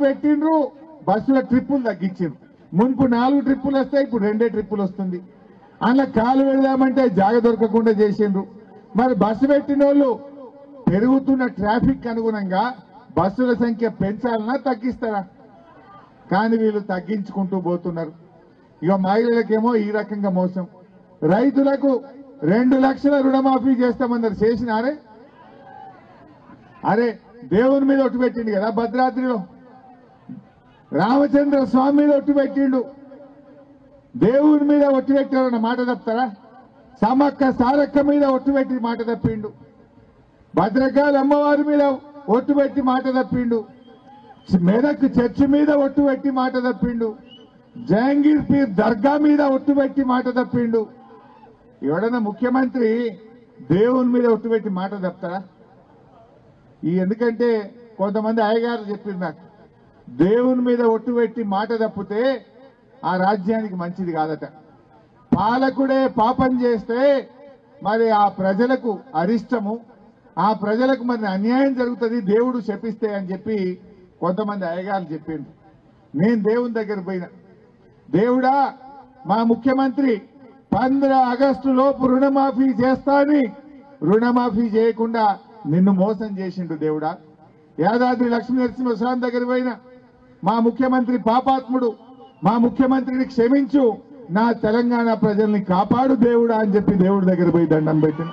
పెట్టిండ్రు బస్సుల ట్రిప్పులు తగ్గించిండ్రు మున్పు నాలుగు ట్రిప్పులు వస్తాయి ఇప్పుడు రెండే ట్రిప్పులు వస్తుంది అందులో కాలు పెడదామంటే జాగ దొరకకుండా చేసిండ్రు మరి బస్సు పెట్టిన వాళ్ళు పెరుగుతున్న ట్రాఫిక్ అనుగుణంగా బస్సుల సంఖ్య పెంచాలన్నా తగ్గిస్తారా కానీ వీళ్ళు తగ్గించుకుంటూ పోతున్నారు ఇక మహిళలకేమో ఈ రకంగా మోసం రైతులకు రెండు లక్షల రుణమాఫీ చేస్తామన్నారు చేసినారే అరే దేవుని మీద ఒట్టు పెట్టిండు కదా భద్రాద్రిలో రామచంద్ర స్వామి మీద ఒట్టు పెట్టిండు దేవుని మీద ఒట్టు పెట్టారన్న మాట తప్పుతారా సమ్మక్క సారక్క మీద ఒట్టు పెట్టి మాట తప్పిండు భద్రకాళి అమ్మవారి మీద ఒట్టు పెట్టి మాట తప్పిండు మెదక్ చర్చి మీద ఒట్టు పెట్టి మాట తప్పిండు జహంగీర్ పీర్ దర్గా మీద ఒట్టు పెట్టి మాట తప్పిండు ఎవడన్నా ముఖ్యమంత్రి దేవుని మీద ఒట్టు పెట్టి మాట తప్పుతారా ఈ ఎందుకంటే కొంతమంది అయ్యగారు చెప్పారు నాకు దేవుని మీద ఒట్టు పెట్టి మాట తప్పితే ఆ రాజ్యానికి మంచిది కాదట పాలకుడే పాపం చేస్తే మరి ఆ ప్రజలకు అరిష్టము ఆ ప్రజలకు మరి అన్యాయం జరుగుతుంది దేవుడు శపిస్తే అని చెప్పి కొంతమంది అయ్యగారు చెప్పిండు నేను దేవుని దగ్గర పోయినా దేవుడా మా ముఖ్యమంత్రి పంద్ర ఆగస్టు లోపు రుణమాఫీ చేస్తా అని రుణమాఫీ చేయకుండా నిన్ను మోసం చేసిండు దేవుడా యాదాద్రి లక్ష్మీ నరసింహస్వామి దగ్గర పోయినా మా ముఖ్యమంత్రి పాపాత్ముడు మా ముఖ్యమంత్రిని క్షమించు నా తెలంగాణ ప్రజల్ని కాపాడు దేవుడా అని చెప్పి దేవుడి దగ్గర పోయి దండం పెట్టిన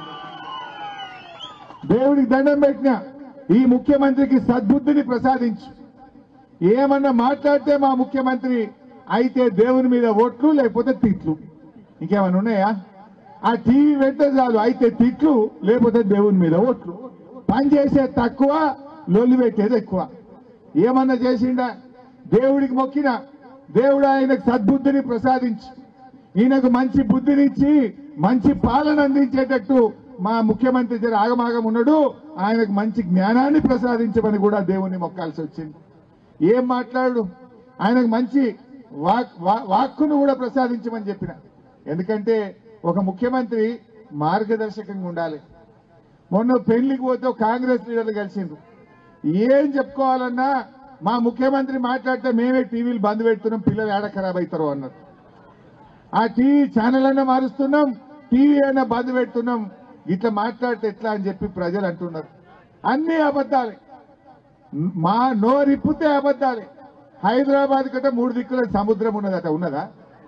దేవుడికి దండం పెట్టిన ఈ ముఖ్యమంత్రికి సద్బుద్ధిని ప్రసాదించు ఏమన్నా మాట్లాడితే మా ముఖ్యమంత్రి అయితే దేవుని మీద ఓట్లు లేకపోతే తిట్లు ఇంకేమైనా ఉన్నాయా ఆ టీవీ పెడితే చాలు అయితే తిట్లు లేకపోతే దేవుని మీద ఓట్లు పని చేసే తక్కువ లొల్లి పెట్టేది ఎక్కువ ఏమన్నా చేసిండా దేవుడికి మొక్కిన దేవుడు ఆయనకు సద్బుద్ధిని ప్రసాదించి ఈయనకు మంచి బుద్ధినిచ్చి మంచి పాలన అందించేటట్టు మా ముఖ్యమంత్రి జర ఆగమాగం ఉన్నాడు ఆయనకు మంచి జ్ఞానాన్ని ప్రసాదించమని కూడా దేవుని మొక్కాల్సి వచ్చింది ఏం మాట్లాడు ఆయనకు మంచి వాక్ వా- వాక్కును కూడా ప్రసాదించమని చెప్పిన ఎందుకంటే ఒక ముఖ్యమంత్రి మార్గదర్శకంగా ఉండాలి మొన్న పెళ్లికి పోతే ఒక కాంగ్రెస్ లీడర్లు కలిసిండ్రు ఏం చెప్పుకోవాలన్నా మా ముఖ్యమంత్రి మాట్లాడితే మేమే టీవీలు బంద్ పెడుతున్నాం పిల్లలు ఏడ ఖరాబ్ అవుతారో అన్నారు ఆ టీవీ ఛానల్ అన్నా మారుస్తున్నాం టీవీ అయినా బంద్ పెడుతున్నాం ఇట్లా మాట్లాడితే ఎట్లా అని చెప్పి ప్రజలు అంటున్నారు అన్ని అబద్ధాలే మా నోరిప్పితే అబద్ధాలే హైదరాబాద్ కంటే మూడు దిక్కుల సముద్రం ఉన్నదట ఉన్నదా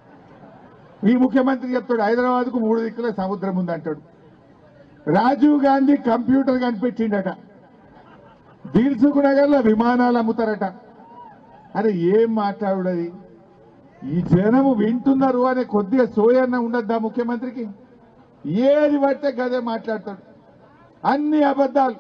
ఈ ముఖ్యమంత్రి చెప్తాడు హైదరాబాద్ కు మూడు దిక్కుల సముద్రం ఉంది అంటాడు రాజీవ్ గాంధీ కంప్యూటర్ కనిపెట్టిండట దిల్సుఖ్ నగర్ లో విమానాలు అమ్ముతారట అరే ఏం మాట్లాడుడది ఈ జనము వింటున్నారు అనే కొద్దిగా సోయన్న ఉండద్దా ముఖ్యమంత్రికి ఏది పడితే గదే మాట్లాడతాడు అన్ని అబద్ధాలు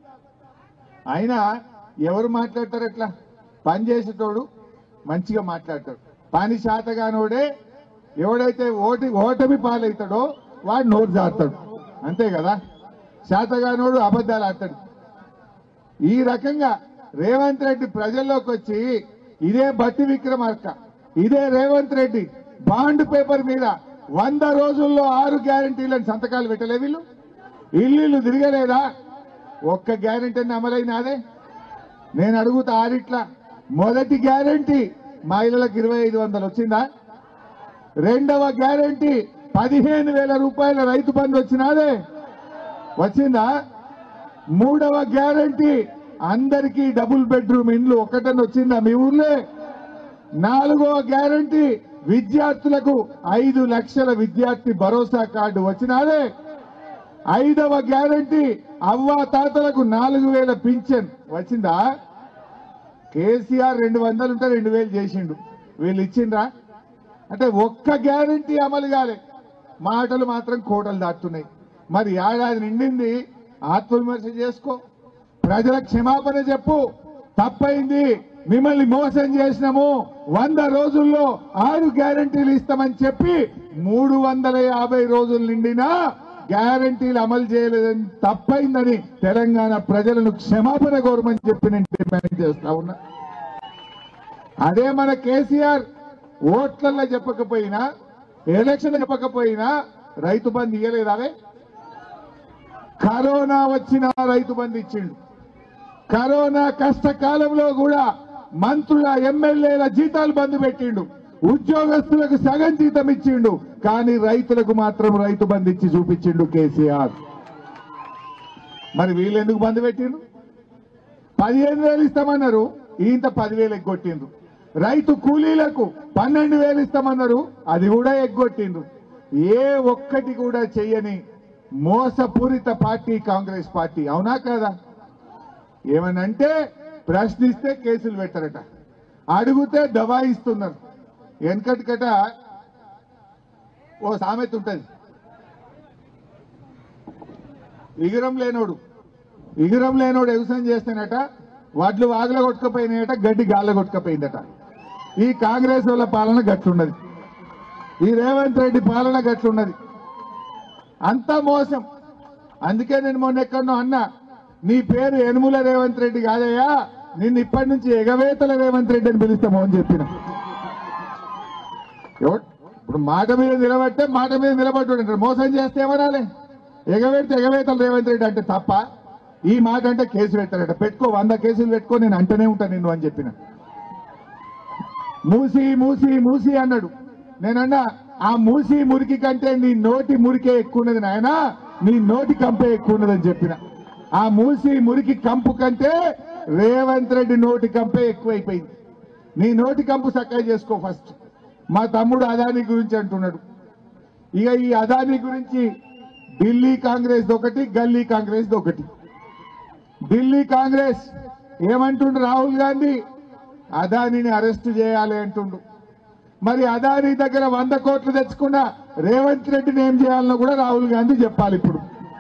అయినా ఎవరు మాట్లాడతారు ఎట్లా పని చేసేటోడు మంచిగా మాట్లాడతాడు పని శాతగానోడే ఎవడైతే ఓటి ఓటమి పాలవుతాడో వాడు నోరు జారుతాడు అంతే కదా శాతగానోడు అబద్ధాలు ఆడతాడు ఈ రకంగా రేవంత్ రెడ్డి ప్రజల్లోకి వచ్చి ఇదే బట్టి విక్రమార్క ఇదే రేవంత్ రెడ్డి బాండ్ పేపర్ మీద వంద రోజుల్లో ఆరు గ్యారంటీలను సంతకాలు పెట్టలే వీళ్ళు ఇల్లు ఇల్లు తిరగలేదా ఒక్క గ్యారంటీ అమలైనాదే నేను అడుగుతా ఆరిట్లా మొదటి గ్యారంటీ మహిళలకు ఇరవై ఐదు వందలు వచ్చిందా రెండవ గ్యారంటీ పదిహేను వేల రూపాయల రైతు బంధు వచ్చినాదే వచ్చిందా మూడవ గ్యారంటీ అందరికీ డబుల్ బెడ్రూమ్ ఇండ్లు ఒకటని వచ్చిందా మీ ఊర్లే నాలుగవ గ్యారంటీ విద్యార్థులకు ఐదు లక్షల విద్యార్థి భరోసా కార్డు వచ్చినాదే ఐదవ గ్యారంటీ అవ్వ తాతలకు నాలుగు వేల పింఛన్ వచ్చిందా కేసీఆర్ రెండు వందలు ఉంటే రెండు వేలు చేసిండు వీళ్ళు ఇచ్చిండ్రా అంటే ఒక్క గ్యారంటీ అమలు కాలే మాటలు మాత్రం కోటలు దాటుతున్నాయి మరి ఏడాది నిండింది ఆత్మవిమర్శ చేసుకో ప్రజల క్షమాపణ చెప్పు తప్పైంది మిమ్మల్ని మోసం చేసినాము వంద రోజుల్లో ఆరు గ్యారంటీలు ఇస్తామని చెప్పి మూడు వందల యాభై రోజులు నిండినా గ్యారంటీలు అమలు చేయలేదని తప్పైందని తెలంగాణ ప్రజలను క్షమాపణ కోరమని చెప్పి నేను డిమాండ్ చేస్తా ఉన్నా అదే మన కేసీఆర్ ఓట్లల్లో చెప్పకపోయినా ఎలక్షన్ చెప్పకపోయినా రైతు బంధు ఇయ్యలేదావే కరోనా వచ్చిన రైతు బంధు ఇచ్చిండు కరోనా కష్టకాలంలో కూడా మంత్రుల ఎమ్మెల్యేల జీతాలు బంద్ పెట్టిండు ఉద్యోగస్తులకు సగం జీతం ఇచ్చిండు కానీ రైతులకు మాత్రం రైతు బంధు ఇచ్చి చూపించిండు కేసీఆర్ మరి వీళ్ళెందుకు బంద్ పెట్టిండు పదిహేను వేలు ఇస్తామన్నారు ఇంత పదివేలు ఎగ్గొట్టిండ్రు రైతు కూలీలకు పన్నెండు వేలు ఇస్తామన్నారు అది కూడా ఎగ్గొట్టిండ్రు ఏ ఒక్కటి కూడా చెయ్యని మోసపూరిత పార్టీ కాంగ్రెస్ పార్టీ అవునా కదా ఏమనంటే ప్రశ్నిస్తే కేసులు పెట్టరట అడిగితే దబాయిస్తున్నారు వెనకటికట ఓ సామెత ఉంటది ఇగురం లేనోడు ఇగురం లేనోడు వ్యవసాయం చేస్తేనట వడ్లు వాగుల కొట్టుకపోయినాయట గడ్డి గాల్ల కొట్టుకపోయిందట ఈ కాంగ్రెస్ వాళ్ళ పాలన గట్లున్నది ఈ రేవంత్ రెడ్డి పాలన గట్లున్నది అంతా మోసం అందుకే నేను మొన్న ఎక్కడో అన్నా నీ పేరు యనుముల రేవంత్ రెడ్డి కాదయ్యా నిన్ను ఇప్పటి నుంచి ఎగవేతల రేవంత్ రెడ్డి అని పిలుస్తాము అని చెప్పిన ఎవడు- ఇప్పుడు మాట మీద నిలబడితే మాట మీద నిలబడ్డాడు మోసం చేస్తే ఏమనాలి ఎగవేడితే ఎగవేతల రేవంత్ రెడ్డి అంటే తప్ప ఈ మాట అంటే కేసు పెట్టారట పెట్టుకో వంద కేసులు పెట్టుకో నేను అంటనే ఉంటా నిన్ను అని చెప్పిన మూసి మూసి మూసి అన్నాడు నేనన్నా ఆ మూసి మురికి కంటే నీ నోటి మురికే ఎక్కువ ఉన్నది నాయనా నీ నోటి కంపే ఎక్కువ ఉన్నదని చెప్పిన ఆ మూసి మురికి కంపు కంటే రేవంత్ రెడ్డి నోటి కంపే ఎక్కువైపోయింది నీ నోటి కంపు చక్కగా చేసుకో ఫస్ట్ మా తమ్ముడు అదాని గురించి అంటున్నాడు ఇక ఈ అదాని గురించి ఢిల్లీ కాంగ్రెస్ ఒకటి గల్లీ కాంగ్రెస్ ఒకటి ఢిల్లీ కాంగ్రెస్ ఏమంటుండు రాహుల్ గాంధీ అదానిని అరెస్ట్ చేయాలి అంటుండు మరి అదాని దగ్గర వంద కోట్లు తెచ్చుకున్న రేవంత్ రెడ్డిని ఏం చేయాలనో కూడా రాహుల్ గాంధీ చెప్పాలి ఇప్పుడు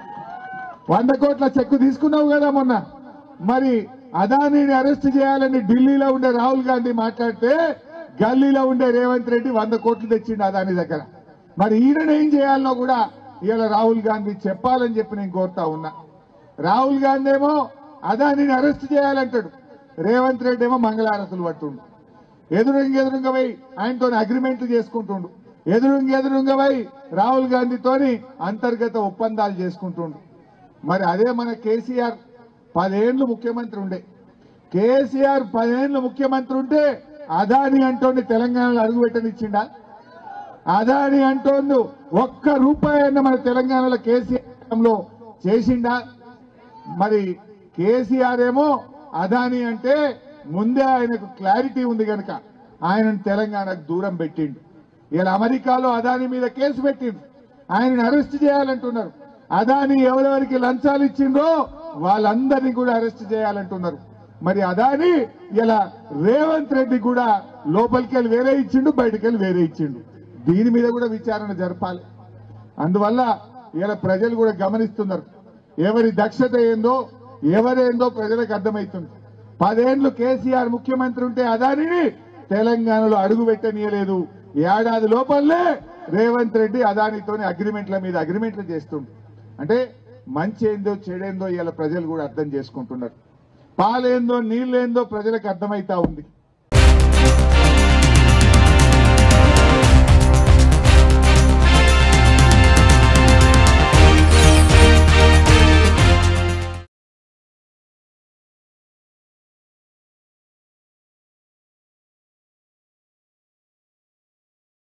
వంద కోట్ల చెక్కు తీసుకున్నావు కదా మొన్న మరి అదానిని అరెస్ట్ చేయాలని ఢిల్లీలో ఉండే రాహుల్ గాంధీ మాట్లాడితే గల్లీలో ఉండే రేవంత్ రెడ్డి వంద కోట్లు తెచ్చిండు అదాని దగ్గర మరి ఈయన ఏం చేయాలనో కూడా ఇవాళ రాహుల్ గాంధీ చెప్పాలని చెప్పి నేను కోరుతా ఉన్నా రాహుల్ గాంధీ ఏమో అదానిని అరెస్ట్ చేయాలంటాడు రేవంత్ రెడ్డి ఏమో మంగళారతులు పట్టుండు ఎదురుంగ ఎదురుంగ పోయి ఆయనతో అగ్రిమెంట్లు చేసుకుంటుండు ఎదురుంగ ఎదురుంగ పోయి రాహుల్ గాంధీతోని అంతర్గత ఒప్పందాలు చేసుకుంటుండు మరి అదే మన కేసీఆర్ పదేండ్లు ముఖ్యమంత్రి ఉండే కేసీఆర్ పదేండ్లు ముఖ్యమంత్రి ఉంటే అదాని అంటోండి తెలంగాణలో అడుగుపెట్టనిచ్చిండా అదాని అంటోందు ఒక్క రూపాయి అన్న మన తెలంగాణలో కేసీఆర్ లో చేసిండా మరి కేసీఆర్ ఏమో అదాని అంటే ముందే ఆయనకు క్లారిటీ ఉంది కనుక ఆయనను తెలంగాణకు దూరం పెట్టిండు ఇలా అమెరికాలో అదాని మీద కేసు పెట్టిండు ఆయనను అరెస్ట్ చేయాలంటున్నారు అదాని ఎవరెవరికి లంచాలు ఇచ్చిండ్రో వాళ్ళందరినీ కూడా అరెస్ట్ చేయాలంటున్నారు మరి అదాని ఇలా రేవంత్ రెడ్డి కూడా లోపలికి వెళ్ళి వేరే ఇచ్చిండు బయటికి వెళ్ళి వేరే ఇచ్చిండు దీని మీద కూడా విచారణ జరపాలి అందువల్ల ఇలా ప్రజలు కూడా గమనిస్తున్నారు ఎవరి దక్షత ఏందో ఎవరేందో ప్రజలకు అర్థమవుతుంది పదేండ్లు కేసీఆర్ ముఖ్యమంత్రి ఉంటే అదానిని తెలంగాణలో అడుగు పెట్టనీయలేదు ఏడాది లోపలనే రేవంత్ రెడ్డి అదానితోని అగ్రిమెంట్ల మీద అగ్రిమెంట్లు చేస్తుండు అంటే మంచి ఏందో చెడేందో ఇలా ప్రజలు కూడా అర్థం చేసుకుంటున్నారు పాలేందో నీళ్ళేందో ప్రజలకు అర్థమైతా ఉంది